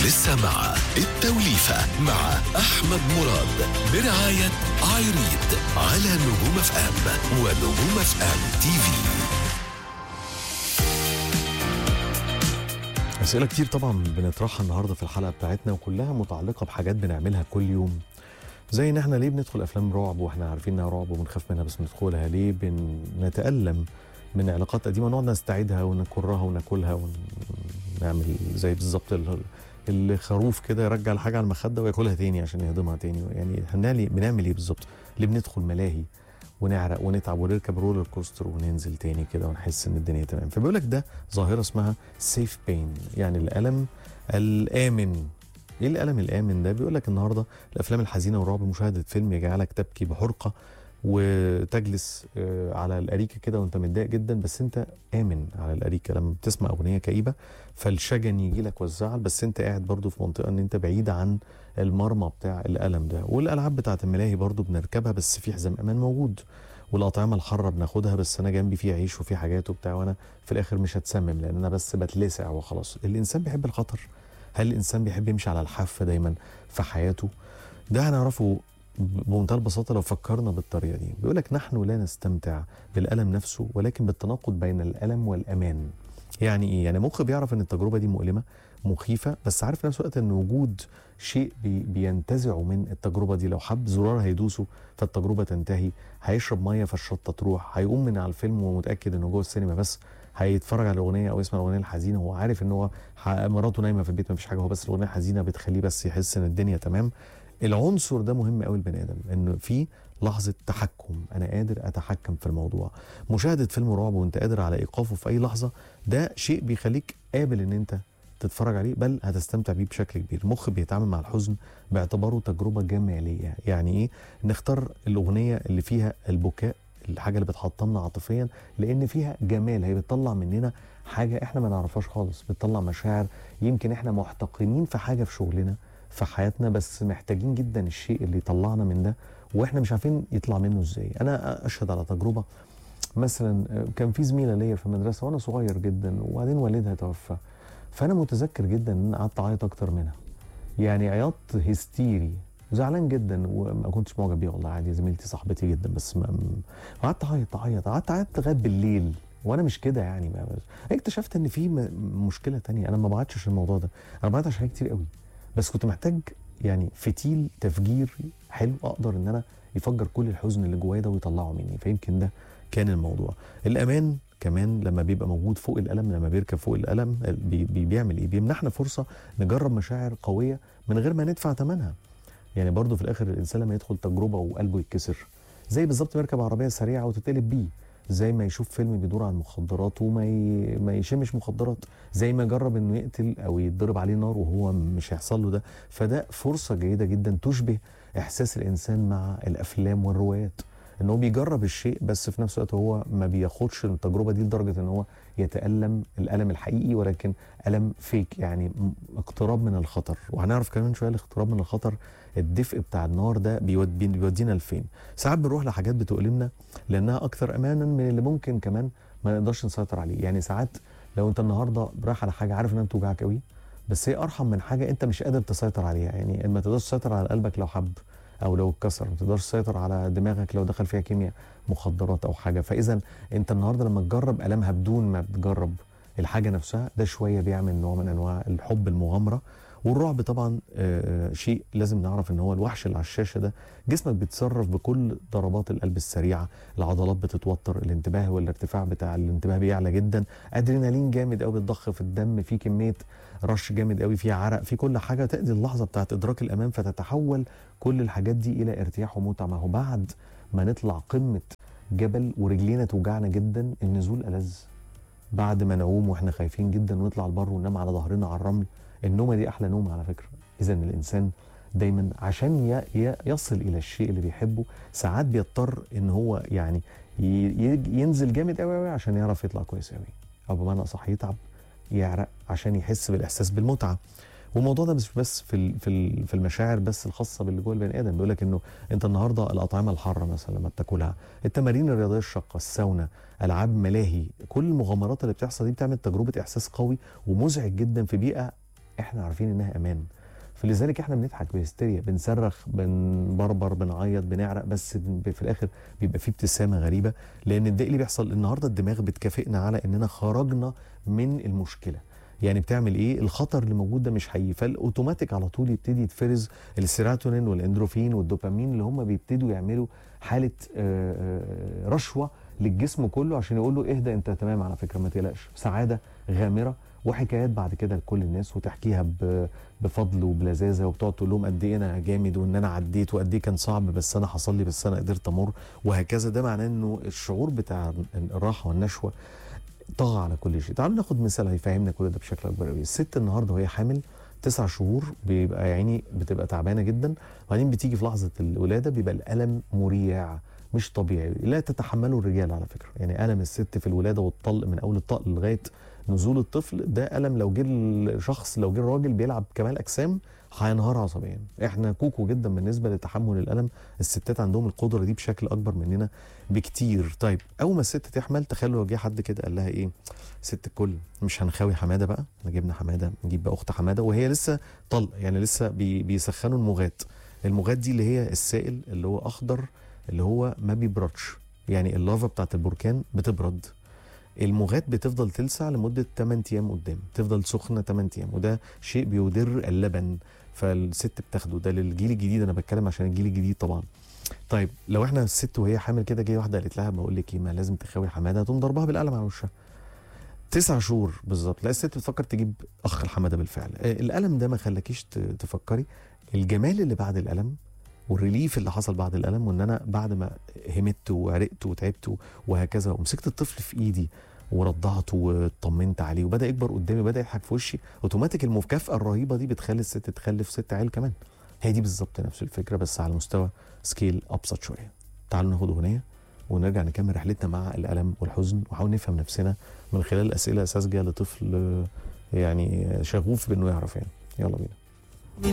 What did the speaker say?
لسه مع التوليفة مع أحمد مراد برعاية عايريد على نجوم اف ام ونجوم اف ام تي في أسئلة كتير طبعا بنطرحها النهاردة في الحلقة بتاعتنا وكلها متعلقة بحاجات بنعملها كل يوم زي ان احنا ليه بندخل افلام رعب واحنا عارفين انها رعب وبنخاف منها بس بندخلها ليه بنتألم من علاقات قديمة ونقعد نستعيدها ونكرها وناكلها ونعمل زي بالظبط ال- الخروف كده يرجع الحاجة على المخدة وياكلها تاني عشان يهضمها تاني يعني هنعمل بنعمل ايه بالظبط ليه بندخل ملاهي ونعرق ونتعب ونركب رولر كوستر وننزل تاني كده ونحس ان الدنيا تمام فبيقول لك ده ظاهره اسمها سيف بين يعني الالم الامن ايه الالم الامن ده بيقول لك النهارده الافلام الحزينه والرعب مشاهده فيلم يجعلك تبكي بحرقه وتجلس آه، على الاريكه كده وانت متضايق جدا بس انت امن على الاريكه لما بتسمع اغنيه كئيبه فالشجن يجي لك والزعل بس انت قاعد برضو في منطقه ان انت بعيد عن المرمى بتاع الالم ده والالعاب بتاعت الملاهي برضو بنركبها بس في حزام امان موجود والاطعمه الحاره بناخدها بس انا جنبي في عيش وفي حاجات وبتاع وانا في الاخر مش هتسمم لان انا بس بتلسع وخلاص الانسان بيحب الخطر هل الانسان بيحب يمشي على الحافه دايما في حياته ده هنعرفه بمنتهى البساطه لو فكرنا بالطريقه دي بيقول لك نحن لا نستمتع بالالم نفسه ولكن بالتناقض بين الالم والامان يعني ايه يعني مخ بيعرف ان التجربه دي مؤلمه مخيفه بس عارف في نفس الوقت ان وجود شيء بي بينتزعه من التجربه دي لو حب زرار هيدوسه فالتجربه تنتهي هيشرب ميه فالشطه تروح هيقوم من على الفيلم ومتاكد انه جوه السينما بس هيتفرج على الاغنيه او يسمع الاغنيه الحزينه وهو عارف ان هو ح- مراته نايمه في البيت مفيش حاجه هو بس الاغنيه الحزينه بتخليه بس يحس ان الدنيا تمام العنصر ده مهم قوي البني ادم انه في لحظه تحكم انا قادر اتحكم في الموضوع مشاهده فيلم رعب وانت قادر على ايقافه في اي لحظه ده شيء بيخليك قابل ان انت تتفرج عليه بل هتستمتع بيه بشكل كبير المخ بيتعامل مع الحزن باعتباره تجربه جماليه يعني ايه نختار الاغنيه اللي فيها البكاء الحاجه اللي بتحطمنا عاطفيا لان فيها جمال هي بتطلع مننا حاجه احنا ما نعرفهاش خالص بتطلع مشاعر يمكن احنا محتقنين في حاجه في شغلنا في حياتنا بس محتاجين جدا الشيء اللي يطلعنا من ده واحنا مش عارفين يطلع منه ازاي انا اشهد على تجربه مثلا آه، كان في زميله ليا في المدرسه وانا صغير جدا وبعدين والدها توفى فانا متذكر جدا ان انا قعدت اعيط اكتر منها يعني عياط هستيري زعلان جدا وما كنتش معجب بيها والله عادي زميلتي صاحبتي جدا بس ما قعدت اعيط اعيط قعدت اعيط لغايه بالليل وانا مش كده يعني ما اكتشفت ان في م- مشكله تانية انا ما بعتش الموضوع ده انا بعت عشان حاجات كتير قوي بس كنت محتاج يعني فتيل تفجير حلو اقدر ان انا يفجر كل الحزن اللي جوايا ده ويطلعه مني فيمكن ده كان الموضوع الامان كمان لما بيبقى موجود فوق الالم لما بيركب فوق الالم بي بي بيعمل ايه بيمنحنا فرصه نجرب مشاعر قويه من غير ما ندفع ثمنها يعني برضه في الاخر الانسان لما يدخل تجربه وقلبه يتكسر زي بالظبط ما يركب عربيه سريعه وتتقلب بيه زي ما يشوف فيلم بيدور عن المخدرات وما ي... ما يشمش مخدرات زي ما يجرب انه يقتل او يتضرب عليه نار وهو مش هيحصل له ده فده فرصه جيده جدا تشبه احساس الانسان مع الافلام والروايات ان هو بيجرب الشيء بس في نفس الوقت هو ما بياخدش التجربه دي لدرجه ان هو يتالم الالم الحقيقي ولكن الم فيك يعني م- اقتراب من الخطر وهنعرف كمان شويه الاقتراب من الخطر الدفء بتاع النار ده بيودي بيودينا لفين ساعات بنروح لحاجات بتؤلمنا لانها اكثر امانا من اللي ممكن كمان ما نقدرش نسيطر عليه يعني ساعات لو انت النهارده رايح على حاجه عارف انها بتوجعك قوي بس هي ارحم من حاجه انت مش قادر تسيطر عليها يعني ما تقدرش تسيطر على قلبك لو حب او لو اتكسر ما تقدرش تسيطر على دماغك لو دخل فيها كيمياء مخدرات او حاجه فاذا انت النهارده لما تجرب المها بدون ما بتجرب الحاجه نفسها ده شويه بيعمل نوع من انواع الحب المغامره والرعب طبعا آه، شيء لازم نعرف ان هو الوحش اللي على الشاشه ده جسمك بيتصرف بكل ضربات القلب السريعه العضلات بتتوتر الانتباه والارتفاع بتاع الانتباه بيعلى جدا ادرينالين جامد قوي بيتضخ في الدم في كميه رش جامد قوي في عرق في كل حاجه تأتي اللحظه بتاعت ادراك الامان فتتحول كل الحاجات دي الى ارتياح ومتعه ما هو بعد ما نطلع قمه جبل ورجلينا توجعنا جدا النزول ألذ بعد ما نقوم واحنا خايفين جدا ونطلع البر وننام على ظهرنا على الرمل النومه دي احلى نوم على فكره اذا الانسان دايما عشان ي- ي- يصل الى الشيء اللي بيحبه ساعات بيضطر ان هو يعني ي- ي- ينزل جامد قوي قوي عشان يعرف يطلع كويس قوي او بمعنى اصح يتعب يعرق عشان يحس بالاحساس بالمتعه والموضوع ده مش بس في ال- في ال- في المشاعر بس الخاصه باللي جوه البني ادم بيقول لك انه انت النهارده الاطعمه الحاره مثلا لما بتاكلها التمارين الرياضيه الشاقه الساونا العاب ملاهي كل المغامرات اللي بتحصل دي بتعمل تجربه احساس قوي ومزعج جدا في بيئه احنا عارفين انها امان فلذلك احنا بنضحك بهستيريا بنصرخ بنبربر بنعيط بنعرق بس ب- في الاخر بيبقى فيه ابتسامه غريبه لان ده اللي بيحصل النهارده الدماغ بتكافئنا على اننا خرجنا من المشكله يعني بتعمل ايه الخطر اللي موجود ده مش حقيقي فالاوتوماتيك على طول يبتدي يتفرز السيراتونين والاندروفين والدوبامين اللي هم بيبتدوا يعملوا حاله آه، آه، رشوه للجسم كله عشان يقول له اهدى انت تمام على فكره ما تقلقش سعاده غامره وحكايات بعد كده لكل الناس وتحكيها ب- بفضل وبلذاذه وبتقعد تقول لهم قد ايه انا جامد وان انا عديت وقد ايه كان صعب بس انا حصل لي بس انا قدرت امر وهكذا ده معناه انه الشعور بتاع الراحه والنشوه طغى على كل شيء تعالوا ناخد مثال هيفهمنا كل ده بشكل اكبر قوي الست النهارده وهي حامل تسع شهور بيبقى يعني بتبقى تعبانه جدا وبعدين بتيجي في لحظه الولاده بيبقى الالم مريع مش طبيعي لا تتحمله الرجال على فكره يعني الم الست في الولاده والطلق من اول الطلق لغايه نزول الطفل ده الم لو جه الشخص لو جه الراجل بيلعب كمال اجسام هينهار عصبيا احنا كوكو جدا بالنسبه لتحمل الالم الستات عندهم القدره دي بشكل اكبر مننا بكتير طيب اول ما الست تحمل تخيلوا لو جه حد كده قال لها ايه ست الكل مش هنخاوي حماده بقى احنا جبنا حماده نجيب بقى اخت حماده وهي لسه طلق يعني لسه بي بيسخنوا المغات المغات دي اللي هي السائل اللي هو اخضر اللي هو ما بيبردش يعني اللافا بتاعت البركان بتبرد المغات بتفضل تلسع لمده 8 ايام قدام تفضل سخنه 8 ايام وده شيء بيدر اللبن فالست بتاخده ده للجيل الجديد انا بتكلم عشان الجيل الجديد طبعا طيب لو احنا الست وهي حامل كده جايه واحده قالت لها بقول لك ايه ما لازم تخاوي حماده تقوم ضربها بالقلم على وشها تسع شهور بالظبط لا الست بتفكر تجيب اخ الحماده بالفعل آه، الالم ده ما خلاكيش ت- تفكري الجمال اللي بعد الالم والريليف اللي حصل بعد الالم وان انا بعد ما همت وعرقت وتعبت وهكذا ومسكت الطفل في ايدي ورضعته واطمنت عليه وبدا يكبر قدامي وبدا يضحك في وشي اوتوماتيك المكافاه الرهيبه دي بتخلي الست تخلف ست عيال كمان هي دي بالظبط نفس الفكره بس على مستوى سكيل ابسط شويه تعالوا ناخد اغنيه ونرجع نكمل رحلتنا مع الالم والحزن ونحاول نفهم نفسنا من خلال اسئله ساذجه لطفل آه، يعني شغوف بانه يعرف يعني يلا بينا